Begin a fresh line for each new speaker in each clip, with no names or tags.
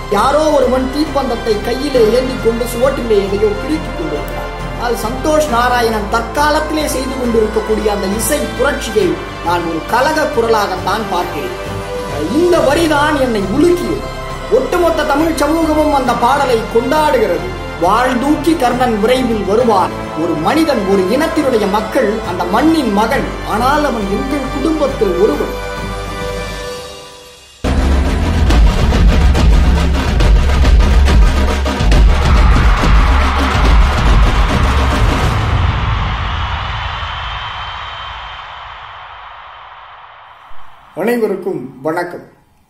யாரோ ஒருவன் தீப்பந்தத்தை கையிலே ஏந்தி கொண்டு சுவட்டிலே எதையோ கிறுக்கிக் கொண்டிருக்கிறார் அது சந்தோஷ் நாராயணன் தற்காலத்திலே செய்து கொண்டிருக்கக்கூடிய அந்த இசை புரட்சியை நான் ஒரு கலக குரலாகத்தான் பார்க்கிறேன் இந்த வரிதான் என்னை உலுக்கியது ஒட்டுமொத்த தமிழ் சமூகமும் அந்த பாடலை கொண்டாடுகிறது வாழ்தூக்கி கர்ணன் விரைவில் வருவான் ஒரு மனிதன் ஒரு இனத்தினுடைய மக்கள் அந்த மண்ணின் மகன் ஆனால் அவன் எங்கள் குடும்பத்தில் ஒருவன் அனைவருக்கும் வணக்கம்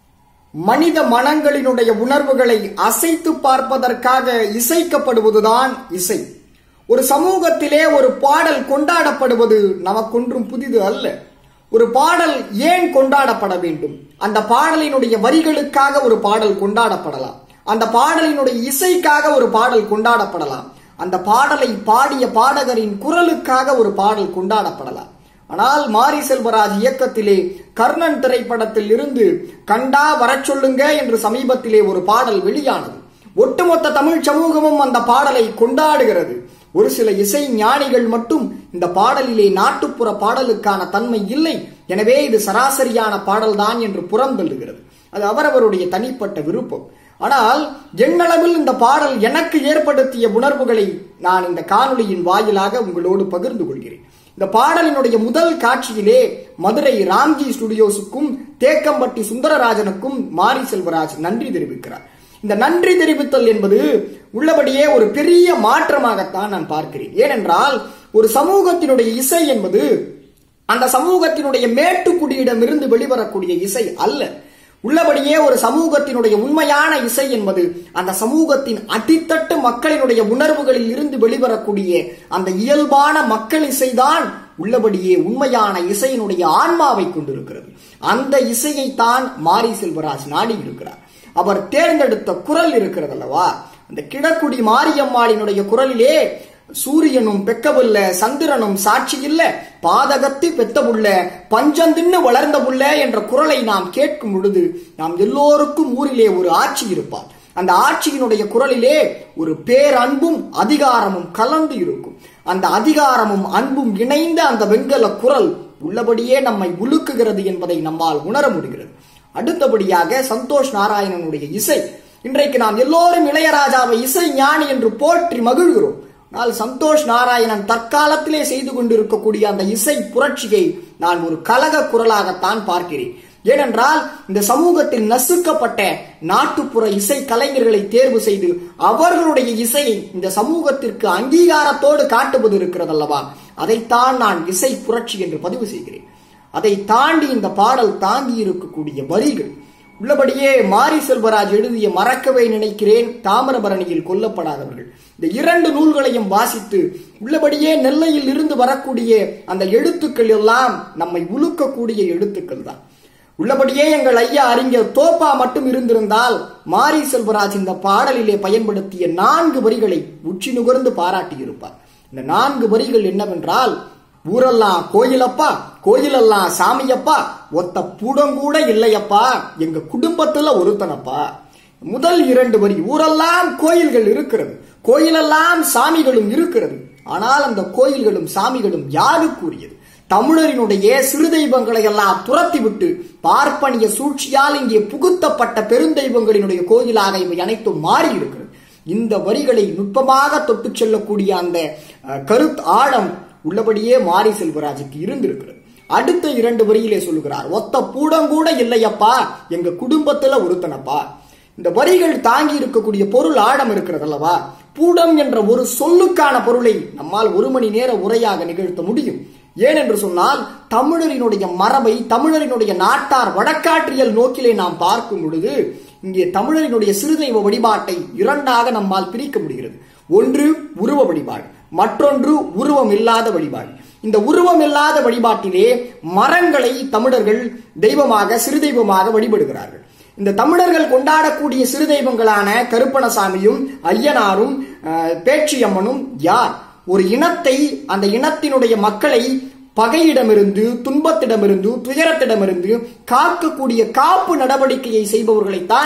மனித மனங்களினுடைய உணர்வுகளை அசைத்து பார்ப்பதற்காக இசைக்கப்படுவதுதான் இசை ஒரு சமூகத்திலே ஒரு பாடல் கொண்டாடப்படுவது நமக்கொன்றும் புதிது அல்ல ஒரு பாடல் ஏன் கொண்டாடப்பட வேண்டும் அந்த பாடலினுடைய வரிகளுக்காக ஒரு பாடல் கொண்டாடப்படலாம் அந்த பாடலினுடைய இசைக்காக ஒரு பாடல் கொண்டாடப்படலாம் அந்த பாடலை பாடிய பாடகரின் குரலுக்காக ஒரு பாடல் கொண்டாடப்படலாம் ஆனால் மாரி செல்வராஜ் இயக்கத்திலே கர்ணன் திரைப்படத்தில் இருந்து கண்டா வரச் சொல்லுங்க என்று சமீபத்திலே ஒரு பாடல் வெளியானது ஒட்டுமொத்த தமிழ் சமூகமும் அந்த பாடலை கொண்டாடுகிறது ஒரு சில இசை ஞானிகள் மட்டும் இந்த பாடலிலே நாட்டுப்புற பாடலுக்கான தன்மை இல்லை எனவே இது சராசரியான பாடல்தான் என்று புறம் தள்ளுகிறது அது அவரவருடைய தனிப்பட்ட விருப்பம் ஆனால் எண்ணளவில் இந்த பாடல் எனக்கு ஏற்படுத்திய உணர்வுகளை நான் இந்த காணொளியின் வாயிலாக உங்களோடு பகிர்ந்து கொள்கிறேன் இந்த பாடலினுடைய முதல் காட்சியிலே மதுரை ராம்ஜி ஸ்டுடியோஸுக்கும் தேக்கம்பட்டி சுந்தரராஜனுக்கும் மாரி செல்வராஜ் நன்றி தெரிவிக்கிறார் இந்த நன்றி தெரிவித்தல் என்பது உள்ளபடியே ஒரு பெரிய மாற்றமாகத்தான் நான் பார்க்கிறேன் ஏனென்றால் ஒரு சமூகத்தினுடைய இசை என்பது அந்த சமூகத்தினுடைய மேட்டுக்குடியிடமிருந்து வெளிவரக்கூடிய இசை அல்ல உள்ளபடியே ஒரு சமூகத்தினுடைய உண்மையான இசை என்பது அந்த சமூகத்தின் அடித்தட்டு மக்களினுடைய உணர்வுகளில் இருந்து வெளிவரக்கூடிய அந்த இயல்பான மக்கள் இசைதான் உள்ளபடியே உண்மையான இசையினுடைய ஆன்மாவை கொண்டிருக்கிறது அந்த இசையைத்தான் மாரி செல்வராஜ் நாடி இருக்கிறார் அவர் தேர்ந்தெடுத்த குரல் இருக்கிறது அல்லவா அந்த கிடக்குடி மாரியம்மாளினுடைய குரலிலே சூரியனும் பெக்கவுள்ள சந்திரனும் சாட்சி இல்ல பாதகத்து பெத்தவுள்ள பஞ்சந்தின்னு வளர்ந்த புள்ள என்ற குரலை நாம் கேட்கும் பொழுது நாம் எல்லோருக்கும் ஊரிலே ஒரு ஆட்சி இருப்பார் அந்த ஆட்சியினுடைய குரலிலே ஒரு பேரன்பும் அதிகாரமும் கலந்து இருக்கும் அந்த அதிகாரமும் அன்பும் இணைந்த அந்த வெண்கல குரல் உள்ளபடியே நம்மை உலுக்குகிறது என்பதை நம்மால் உணர முடிகிறது அடுத்தபடியாக சந்தோஷ் நாராயணனுடைய இசை இன்றைக்கு நாம் எல்லோரும் இளையராஜாவை இசை ஞானி என்று போற்றி மகிழ்கிறோம் ஆனால் சந்தோஷ் நாராயணன் தற்காலத்திலே செய்து கொண்டிருக்கக்கூடிய அந்த இசை புரட்சியை நான் ஒரு கலக குரலாகத்தான் பார்க்கிறேன் ஏனென்றால் இந்த சமூகத்தில் நசுக்கப்பட்ட நாட்டுப்புற இசை கலைஞர்களை தேர்வு செய்து அவர்களுடைய இசையை இந்த சமூகத்திற்கு அங்கீகாரத்தோடு காட்டுவது இருக்கிறது அல்லவா அதைத்தான் நான் இசை புரட்சி என்று பதிவு செய்கிறேன் அதை தாண்டி இந்த பாடல் தாங்கி இருக்கக்கூடிய வரிகள் உள்ளபடியே மாரி செல்வராஜ் எழுதிய மறக்கவே நினைக்கிறேன் தாமிரபரணியில் கொல்லப்படாதவர்கள் இந்த இரண்டு நூல்களையும் வாசித்து உள்ளபடியே நெல்லையில் இருந்து வரக்கூடிய அந்த எழுத்துக்கள் எல்லாம் நம்மை உழுக்கக்கூடிய எழுத்துக்கள் தான் உள்ளபடியே எங்கள் ஐயா அறிஞர் தோப்பா மட்டும் இருந்திருந்தால் மாரி செல்வராஜ் இந்த பாடலிலே பயன்படுத்திய நான்கு வரிகளை உச்சி நுகர்ந்து பாராட்டியிருப்பார் இந்த நான்கு வரிகள் என்னவென்றால் ஊரெல்லாம் கோயிலப்பா கோயிலெல்லாம் சாமியப்பா ஒத்த பூடங்கூட இல்லையப்பா எங்க குடும்பத்துல ஒருத்தனப்பா முதல் இரண்டு வரி ஊரெல்லாம் கோயில்கள் இருக்கிறது கோயிலெல்லாம் சாமிகளும் இருக்கிறது ஆனால் அந்த கோயில்களும் சாமிகளும் யாருக்குரியது தமிழரினுடைய சிறு தெய்வங்களை எல்லாம் துரத்தி விட்டு பார்ப்பனிய சூழ்ச்சியால் இங்கே புகுத்தப்பட்ட பெருந்தெய்வங்களினுடைய கோயிலாக இவை அனைத்தும் மாறி இருக்கிறது இந்த வரிகளை நுட்பமாக தொட்டு செல்லக்கூடிய அந்த கருத்து ஆழம் உள்ளபடியே மாரி செல்வராஜுக்கு இருந்திருக்கிறது அடுத்த இரண்டு வரியிலே சொல்லுகிறார் ஒத்த பூடம் கூட இல்லையப்பா எங்க குடும்பத்துல ஒருத்தனப்பா இந்த வரிகள் தாங்கி இருக்கக்கூடிய பொருள் ஆழம் இருக்கிறது அல்லவா பூடம் என்ற ஒரு சொல்லுக்கான பொருளை நம்மால் ஒரு மணி நேர உரையாக நிகழ்த்த முடியும் ஏனென்று சொன்னால் தமிழரினுடைய மரபை தமிழரினுடைய நாட்டார் வடக்காற்றியல் நோக்கிலே நாம் பார்க்கும் பொழுது இங்கே தமிழரினுடைய சிறுதெய்வ வழிபாட்டை இரண்டாக நம்மால் பிரிக்க முடிகிறது ஒன்று உருவ வழிபாடு மற்றொன்று உருவம் இல்லாத வழிபாடு இந்த உருவம் இல்லாத வழிபாட்டிலே மரங்களை தமிழர்கள் தெய்வமாக சிறு தெய்வமாக வழிபடுகிறார்கள் இந்த தமிழர்கள் கொண்டாடக்கூடிய சிறு தெய்வங்களான கருப்பணசாமியும் ஐயனாரும் அஹ், பேச்சியம்மனும் யார் ஒரு இனத்தை அந்த இனத்தினுடைய மக்களை பகையிடமிருந்து துன்பத்திடமிருந்து துயரத்திடமிருந்து காக்கக்கூடிய காப்பு நடவடிக்கையை செய்பவர்களைத்தான்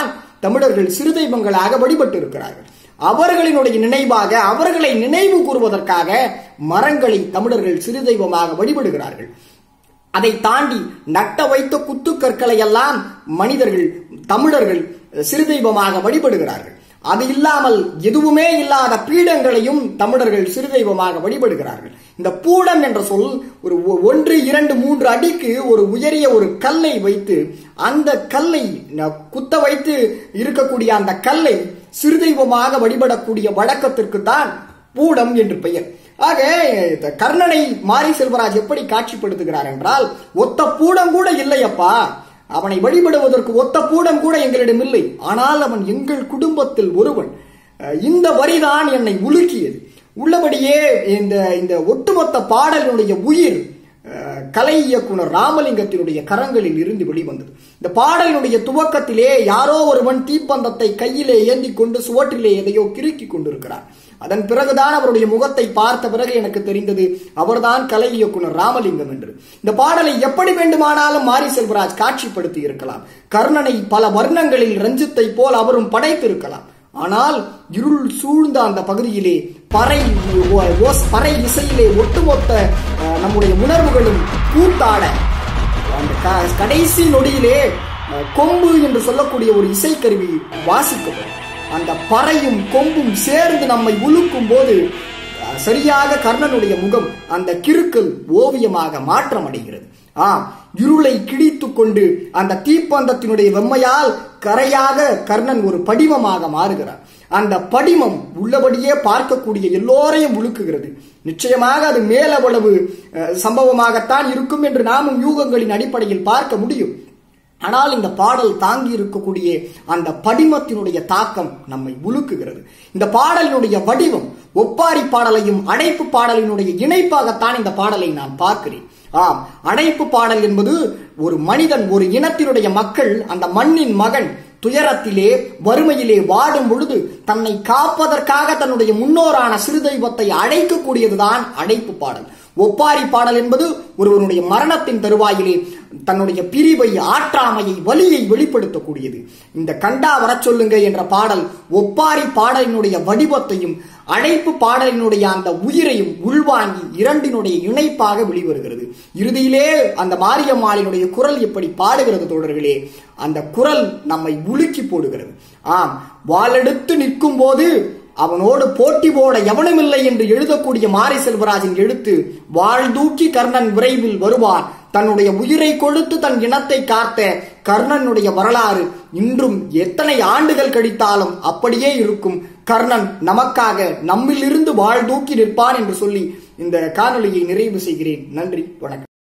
தமிழர்கள் சிறு தெய்வங்களாக வழிபட்டு இருக்கிறார்கள் அவர்களினுடைய நினைவாக அவர்களை நினைவு கூறுவதற்காக மரங்களை தமிழர்கள் சிறு தெய்வமாக வழிபடுகிறார்கள் அதை தாண்டி நட்ட வைத்த குத்துக்கற்களை எல்லாம் மனிதர்கள் தமிழர்கள் சிறு தெய்வமாக வழிபடுகிறார்கள் அது இல்லாமல் எதுவுமே இல்லாத பீடங்களையும் தமிழர்கள் சிறு தெய்வமாக வழிபடுகிறார்கள் இந்த பூடம் என்ற சொல் ஒரு ஒ- ஒன்று இரண்டு மூன்று அடிக்கு ஒரு உயரிய ஒரு கல்லை வைத்து அந்த கல்லை ந- குத்த வைத்து இருக்கக்கூடிய அந்த கல்லை சிறு தெய்வமாக வழிபடக்கூடிய வழக்கத்திற்கு தான் பூடம் என்று பெயர் ஆக இந்த கர்ணனை மாரி செல்வராஜ் எப்படி காட்சிப்படுத்துகிறார் என்றால் ஒத்த பூடம் கூட இல்லையப்பா அவனை வழிபடுவதற்கு ஒத்த பூடம் கூட எங்களிடம் இல்லை ஆனால் அவன் எங்கள் குடும்பத்தில் ஒருவன் அஹ் இந்த வரிதான் என்னை உலுக்கியது உள்ளபடியே இந்த இந்த ஒட்டுமொத்த பாடலினுடைய உயிர் அஹ், கலை இயக்குனர் ராமலிங்கத்தினுடைய கரங்களில் இருந்து வெளிவந்தது இந்த பாடலினுடைய துவக்கத்திலே யாரோ ஒருவன் தீப்பந்தத்தை கையிலே ஏந்தி கொண்டு சுவற்றிலே எதையோ கிறுக்கி கொண்டிருக்கிறார் அதன் பிறகுதான் அவருடைய முகத்தை பார்த்த பிறகு எனக்கு தெரிந்தது அவர்தான் கலை இயக்குனர் ராமலிங்கம் என்று இந்த பாடலை எப்படி வேண்டுமானாலும் மாரி செல்வராஜ் காட்சிப்படுத்தி இருக்கலாம் கர்ணனை பல வர்ணங்களில் ரஞ்சித்தை போல் அவரும் படைத்திருக்கலாம் ஆனால் இருள் சூழ்ந்த அந்த பகுதியிலே பறை ஓ- ஓஸ் பறை இசையிலே ஒட்டுமொத்த அஹ், நம்முடைய உணர்வுகளும் கூத்தாட அந்த க- கடைசி நொடியிலே அஹ், கொம்பு என்று சொல்லக்கூடிய ஒரு இசைக்கருவி வாசிக்கப்படும் அந்த பறையும் கொம்பும் சேர்ந்து நம்மை உலுக்கும் போது அஹ், சரியாக கர்ணனுடைய முகம் அந்த கிறுக்கல் ஓவியமாக மாற்றம் அடைகிறது ஆம் இருளை கிழித்துக் கொண்டு அந்த தீப்பந்தத்தினுடைய வெம்மையால் கரையாக கர்ணன் ஒரு படிமமாக மாறுகிறார் அந்த படிமம் உள்ளபடியே பார்க்கக்கூடிய எல்லோரையும் உழுக்குகிறது நிச்சயமாக அது மேலவளவு அஹ், சம்பவமாகத்தான் இருக்கும் என்று நாமும் யூகங்களின் அடிப்படையில் பார்க்க முடியும் ஆனால் இந்த பாடல் தாங்கி இருக்கக்கூடிய அந்த படிமத்தினுடைய தாக்கம் நம்மை உலுக்குகிறது இந்த பாடலினுடைய வடிவம் ஒப்பாரி பாடலையும் அடைப்பு பாடலினுடைய இணைப்பாகத்தான் இந்த பாடலை நான் பார்க்கிறேன் ஆம் அடைப்பு பாடல் என்பது ஒரு மனிதன் ஒரு இனத்தினுடைய மக்கள் அந்த மண்ணின் மகன் துயரத்திலே வறுமையிலே வாடும் பொழுது தன்னை காப்பதற்காக தன்னுடைய முன்னோரான சிறு தெய்வத்தை அழைக்கக்கூடியதுதான் அடைப்பு பாடல் ஒப்பாரி பாடல் என்பது ஒருவனுடைய மரணத்தின் தருவாயிலே தன்னுடைய பிரிவை ஆற்றாமையை வலியை வெளிப்படுத்தக்கூடியது இந்த கண்டா வரச் சொல்லுங்க என்ற பாடல் ஒப்பாரி பாடலினுடைய வடிவத்தையும் அழைப்பு பாடலினுடைய அந்த உயிரையும் உள்வாங்கி இரண்டினுடைய இணைப்பாக வெளிவருகிறது இறுதியிலே அந்த மாரியம்மாளினுடைய குரல் எப்படி பாடுகிறது தோழர்களே அந்த குரல் நம்மை உலுக்கி போடுகிறது ஆம் வாளெடுத்து நிற்கும் போது அவனோடு போட்டி போட எவனுமில்லை என்று எழுதக்கூடிய மாரி செல்வராஜின் எழுத்து வாழ் தூக்கி கர்ணன் விரைவில் வருவான் தன்னுடைய உயிரை கொடுத்து தன் இனத்தை காத்த கர்ணனுடைய வரலாறு இன்றும் எத்தனை ஆண்டுகள் கழித்தாலும் அப்படியே இருக்கும் கர்ணன் நமக்காக நம்மிலிருந்து வாழ் தூக்கி நிற்பான் என்று சொல்லி இந்த காணொளியை நிறைவு செய்கிறேன் நன்றி வணக்கம்